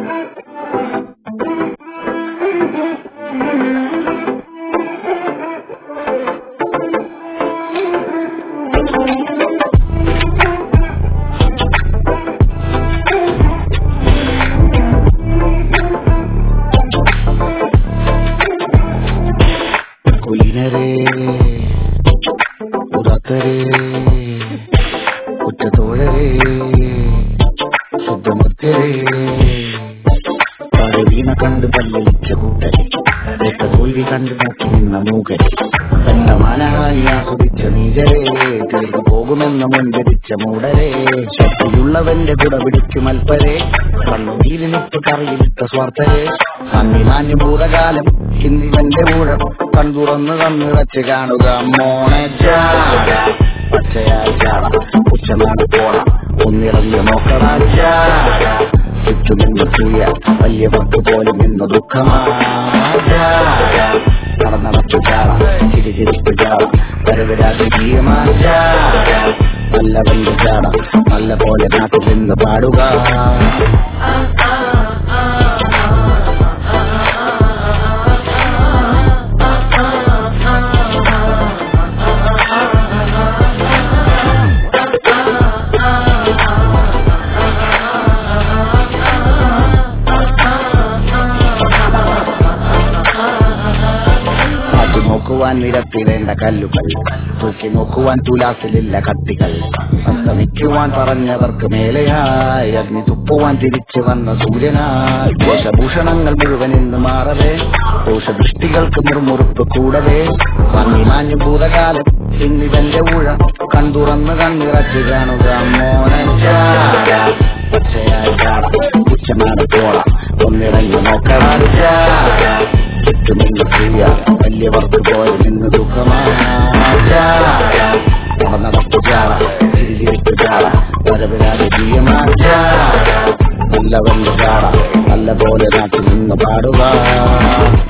കുലിനരേ ഉറക്കരേ കുറ്റത്തോഴരേ ശുദ്ധമൃത്യരേ വീണ കണ്ട് പല്ലലിച്ച കൂട്ടരെ രക്ത തോൽവി കണ്ട് നോക്കി നിന്ന മൂകരെ തന്റെ മാനഹാനി ആസ്വദിച്ച നീചരെ തീർന്നു പോകുമെന്ന് മുൻകരിച്ച മൂടരെ ശക്തിയുള്ളവന്റെ കുട പിടിച്ചു മൽപ്പരെ കണ്ണുനീരിനിട്ട് കറിയിലിട്ട സ്വാർത്ഥരെ അന്നിമാന്യ ഭൂതകാലം ഇന്നിവന്റെ ഊഴം കൺതുറന്ന് കണ്ണിറച്ച് കാണുക മോണജാട പച്ചയായ ചാട ഉച്ചനാട് പോണ ഒന്നിറങ്ങി നോക്കടാ ചാട ചുറ്റുമെന്ന് സൂയ വലിയ പത്ത് പോലും ഇന്ന് ദുഃഖമാട നടന്നടച്ചു ചാട ചിരി ചിരിച്ചു ചാട വരവരാജീയമാ ചാട നല്ലവന്റെ ചാട നല്ല പോലെ നാട്ടിൽ നിന്ന് പാടുക മാറ്റി നോക്കുവാൻ നിരത്തിടേണ്ട കല്ലുകൾ തൂക്കി നോക്കുവാൻ തുലാസിലില്ല കത്തികൾ അസ്തമിക്കുവാൻ പറഞ്ഞവർക്ക് മേലെയായി അഗ്നി തുപ്പുവാൻ തിരിച്ചു വന്ന സൂര്യനായി ദോഷഭൂഷണങ്ങൾ മുഴുവൻ ഇന്ന് മാറവേ ദോഷദൃഷ്ടികൾക്ക് മുറുമുറുപ്പ് കൂടവേ മഞ്ഞിമാഞ്ഞു ഭൂതകാലം ഇന്നിവന്റെ ഊഴ കൺതുറന്ന് കണ്ണിറച്ച് കാണുക മോനച്ചാട പച്ചയായ ചാട ഉച്ചനാട് പോള ഒന്നിറങ്ങി നോക്കടാ ചാട ചുറ്റുമെന്ന് ചെയ്യ വലിയവർക്ക് പോയി നിന്ന് ദുഃഖമാടനടപ്പ് ചാട ചിരിച്ചിരിപ്പ് ചാട വരവിരാജീയമാ ചാട നല്ലവന്റെ ചാട നല്ല പോലെ നാട്ടിൽ നിന്ന് പാടുക